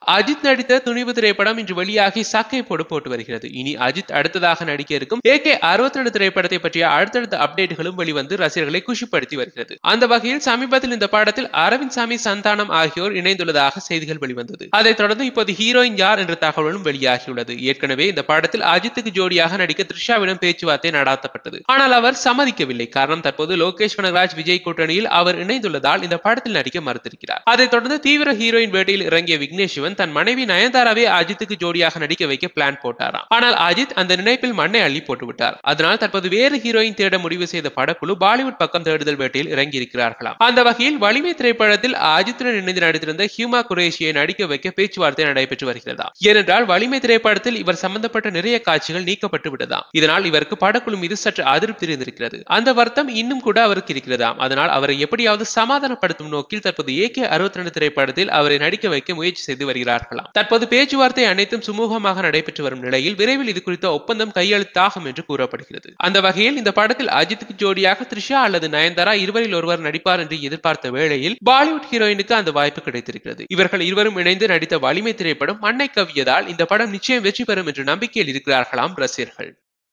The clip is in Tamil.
அஜித் நடித்த துணிவு திரைப்படம் இன்று வெளியாகி சக்கை போடு போட்டு வருகிறது இனி அஜித் அடுத்ததாக நடிக்க இருக்கும் ஏ கே அறுபத்தி ரெண்டு திரைப்படத்தை பற்றிய அடுத்தடுத்த அப்டேட்டுகளும் வெளிவந்து ரசிகர்களை குஷிப்படுத்தி வருகிறது அந்த வகையில் சமீபத்தில் இந்த படத்தில் அரவிந்த் சாமி சந்தானம் ஆகியோர் இணைந்துள்ளதாக செய்திகள் வெளிவந்தது அதைத் தொடர்ந்து இப்போது ஹீரோயின் யார் என்ற தகவலும் வெளியாகியுள்ளது ஏற்கனவே இந்த படத்தில் அஜித்துக்கு ஜோடியாக நடிக்க த்ரிஷாவிடம் பேச்சுவார்த்தை நடாத்தப்பட்டது ஆனால் அவர் சம்மதிக்கவில்லை காரணம் தற்போது லோகேஷ் கனகராஜ் விஜய் கூட்டணியில் அவர் இணைந்துள்ளதால் இந்த படத்தில் நடிக்க மறுத்திருக்கிறார் அதைத் தொடர்ந்து தீவிர ஹீரோயின் வேட்டையில் இறங்கிய விக்னேஷ் சிவன் தன் மனைவி நயன்தாராவே அஜித்துக்கு ஜோடியாக நடிக்க வைக்க பிளான் போட்டாராம் ஆனால் அஜித் அந்த நினைப்பில் மண்ணை அள்ளி போட்டு விட்டார் அதனால் தற்போது வேறு ஹீரோயின் தேட முடிவு செய்த படக்குழு பாலிவுட் பக்கம் தேடுதல் வேட்டையில் இறங்கி இருக்கிறார்களாம் அந்த வகையில் வலிமை திரைப்படத்தில் அஜித்துடன் இணைந்து நடித்திருந்த ஹியூமா குரேஷியை நடிக்க வைக்க பேச்சுவார்த்தை நடைபெற்று வருகிறதா ஏனென்றால் வலிமை திரைப்படத்தில் இவர் சம்பந்தப்பட்ட நிறைய காட்சிகள் நீக்கப்பட்டு விட்டதாம் இதனால் இவருக்கு படக்குழு மீது சற்று அதிருப்தி இருந்திருக்கிறது அந்த வருத்தம் இன்னும் கூட அவருக்கு இருக்கிறதாம் அதனால் அவரை எப்படியாவது சமாதானப்படுத்தும் நோக்கில் தற்போது ஏ கே அறுபத்தி ரெண்டு திரைப்படத்தில் அவரை நடிக்க வைக்க முயற்சி செய்து வருகிறார்களாம் தற்போது பேச்சுவார்த்தை அனைத்தும் சுமூகமாக நடைபெற்று வரும் நிலையில் விரைவில் இது குறித்த ஒப்பந்தம் கையெழுத்தாகும் என்று கூறப்படுகிறது அந்த வகையில் இந்த படத்தில் அஜித்துக்கு ஜோடியாக த்ரிஷா அல்லது நயன்தாரா இருவரில் ஒருவர் நடிப்பார் என்று எதிர்பார்த்த வேளையில் பாலிவுட் ஹீரோயினுக்கு அந்த வாய்ப்பு கிடைத்திருக்கிறது இவர்கள் இருவரும் இணைந்து நடித்த வலிமை திரைப்படம் மண்ணை கவியதால் இந்த படம் நிச்சயம் வெற்றி பெறும் என்ற நம்பிக்கையில் இருக்கிறார்களாம் ரசிகர்கள்